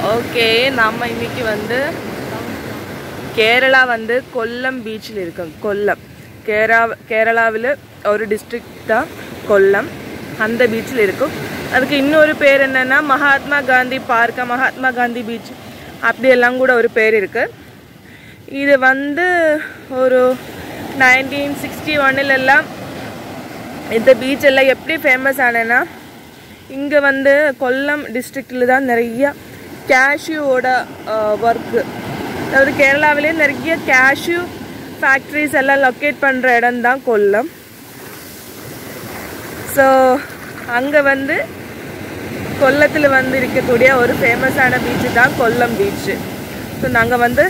Okay நம்ம இன்னைக்கு வந்து கேரளா வந்து கொல்லம் பீச்சில் இருக்கோம் கொல்லம் கேரா கேரளாவில் ஒரு டிஸ்ட்ரிக்ட் தான் கொல்லம் அந்த பீச்சில் இருக்கும் அதுக்கு இன்னொரு பேர் என்னன்னா மகாத்மா காந்தி பார்க்க மகாத்மா காந்தி பீச் அப்படியெல்லாம் கூட ஒரு பேர் இருக்கு இது வந்து ஒரு நைன்டீன் சிக்ஸ்டி ஒன்னிலெல்லாம் இந்த பீச் எல்லாம் எப்படி ஃபேமஸ் ஆனேன்னா இங்கே வந்து கொல்லம் டிஸ்ட்ரிக்டில் தான் நிறைய கேஷ்யூவோட ஒர்க்கு அதாவது கேரளாவிலே நிறைய கேஷ்யூ ஃபேக்ட்ரிஸ் எல்லாம் லொக்கேட் பண்ணுற இடம் தான் கொல்லம் ஸோ அங்கே வந்து கொல்லத்தில் வந்து இருக்கக்கூடிய ஒரு ஃபேமஸான பீச்சு தான் கொல்லம் பீச்சு ஸோ நாங்கள் வந்து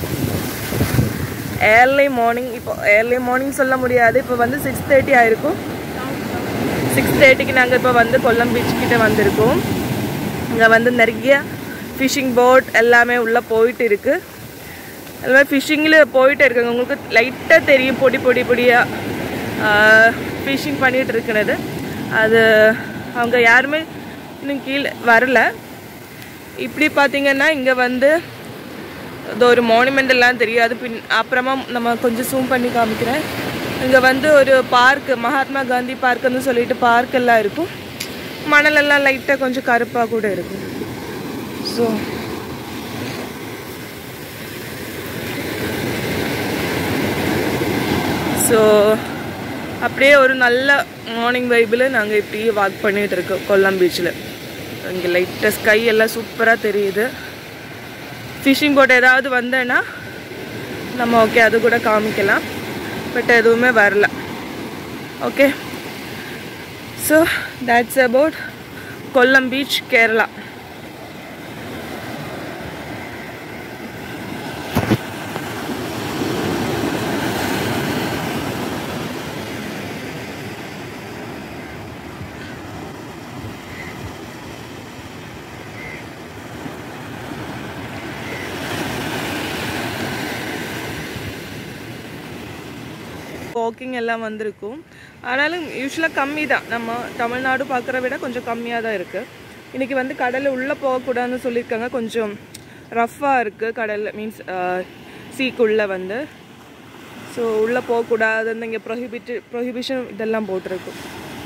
ஏர்லி மார்னிங் இப்போ ஏர்லி மார்னிங் சொல்ல முடியாது இப்போ வந்து சிக்ஸ் தேர்ட்டி ஆயிருக்கும் சிக்ஸ் தேர்ட்டிக்கு நாங்கள் இப்போ வந்து கொல்லம் பீச் கிட்ட வந்திருக்கோம் இங்கே வந்து நிறைய ஃபிஷிங் போட் எல்லாமே உள்ளே போயிட்டு இருக்கு எல்லாமே ஃபிஷிங்கில் போயிட்டு இருக்குங்க உங்களுக்கு லைட்டாக தெரியும் பொடி பொடி பொடியாக ஃபிஷிங் பண்ணிட்டு இருக்கிறது அது அவங்க யாருமே இன்னும் கீழே வரல இப்படி பார்த்தீங்கன்னா இங்கே வந்து இது ஒரு மானுமெண்ட் எல்லாம் தெரியாது பின் அப்புறமா நம்ம கொஞ்சம் ஜூம் பண்ணி காமிக்கிறேன் இங்கே வந்து ஒரு பார்க் மகாத்மா காந்தி பார்க்குன்னு சொல்லிட்டு பார்க் எல்லாம் இருக்கும் மணலெல்லாம் லைட்டாக கொஞ்சம் கருப்பாக கூட இருக்கும் ஸோ ஸோ அப்படியே ஒரு நல்ல மார்னிங் வைபிள் நாங்கள் இப்படியே வாக் பண்ணிட்டு இருக்கோம் கொல்லம் பீச்சில் இங்கே லைட்டாக ஸ்கை எல்லாம் சூப்பராக தெரியுது ஃபிஷிங் போட் ஏதாவது வந்தேன்னா நம்ம ஓகே அது கூட காமிக்கலாம் பட் எதுவுமே வரல okay so that's about Kollam beach Kerala walking எல்லாம் வந்திருக்கும் ஆனாலும் யூஸ்வலாக கம்மி தான் நம்ம தமிழ்நாடு பார்க்குற விட கொஞ்சம் கம்மியாக தான் இருக்குது இன்றைக்கி வந்து கடலில் உள்ளே போகக்கூடாதுன்னு சொல்லியிருக்காங்க கொஞ்சம் ரஃப்பாக இருக்குது கடல் மீன்ஸ் சீக்குள்ளே வந்து ஸோ உள்ளே போகக்கூடாதுன்னு இங்கே ப்ரொஹிபிட்டு ப்ரொஹிபிஷன் இதெல்லாம் போட்டிருக்கும்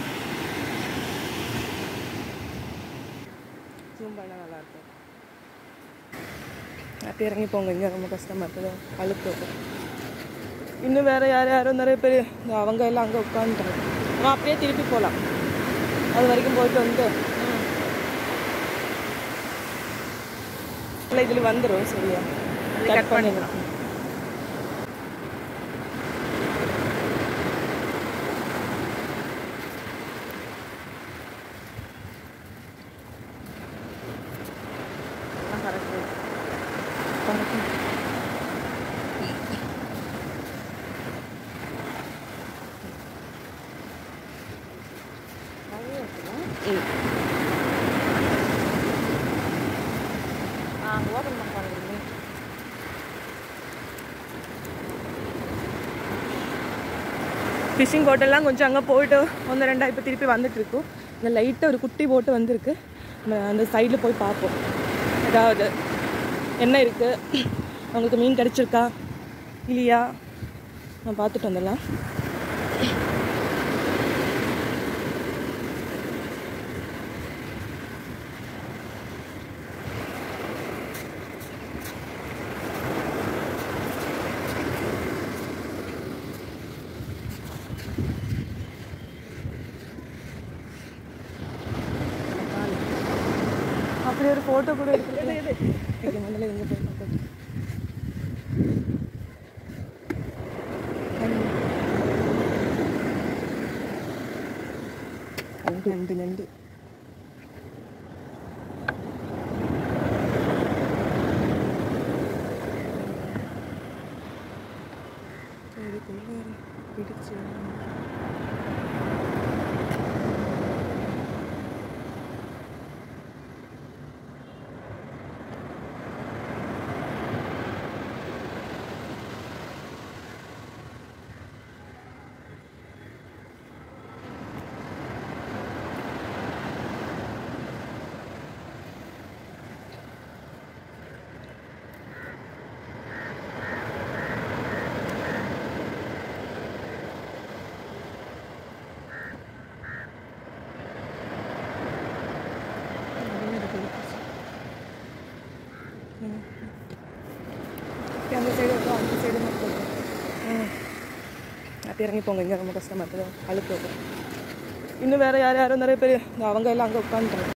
ஜூம் பண்ணால் நல்லாயிருக்கும் அப்படியே இறங்கி போங்க இங்கே ரொம்ப கஷ்டமாக இருக்குது அழுக்கு இருக்கும். இன்னும் வேற யார் யாரும் நிறைய பேர் இந்த அவங்க எல்லாம் அங்கே உட்காந்துட்டாங்க ஆனால் அப்படியே திருப்பி போகலாம் அது வரைக்கும் போயிட்டு வந்து இல்லை இதில் வந்துடும் சரியா கட் பண்ணிடலாம் கரெக்ட் ம் ஓப்பன் பண்ணுறாங்க ஃபிஷிங் போட்டெல்லாம் கொஞ்சம் அங்கே போயிட்டு ஒன்று ரெண்டா இப்போ திருப்பி வந்துட்டு இருக்கோம் இந்த லைட்டாக ஒரு குட்டி போட்டு வந்திருக்கு நம்ம அந்த சைடில் போய் பார்ப்போம் ஏதாவது என்ன இருக்குது அவங்களுக்கு மீன் கிடச்சிருக்கா இல்லையா நான் பார்த்துட்டு வந்துடலாம் அப்படி ஒரு ஃபோட்டோ கூட எடுத்துருக்கு ஓகே முதல்ல எங்கே போய் பார்க்கணும் நண்டு நண்டு நண்டு இதுக்குள்ள பிடிச்சு பார்த்து இறங்கி போங்க இங்கே ரொம்ப கஷ்டமாக இருக்குது அழுக்கு இன்னும் வேறு யார் யாரும் நிறைய பேர் இந்த அவங்க எல்லாம் அங்கே உட்காந்துட்டாங்க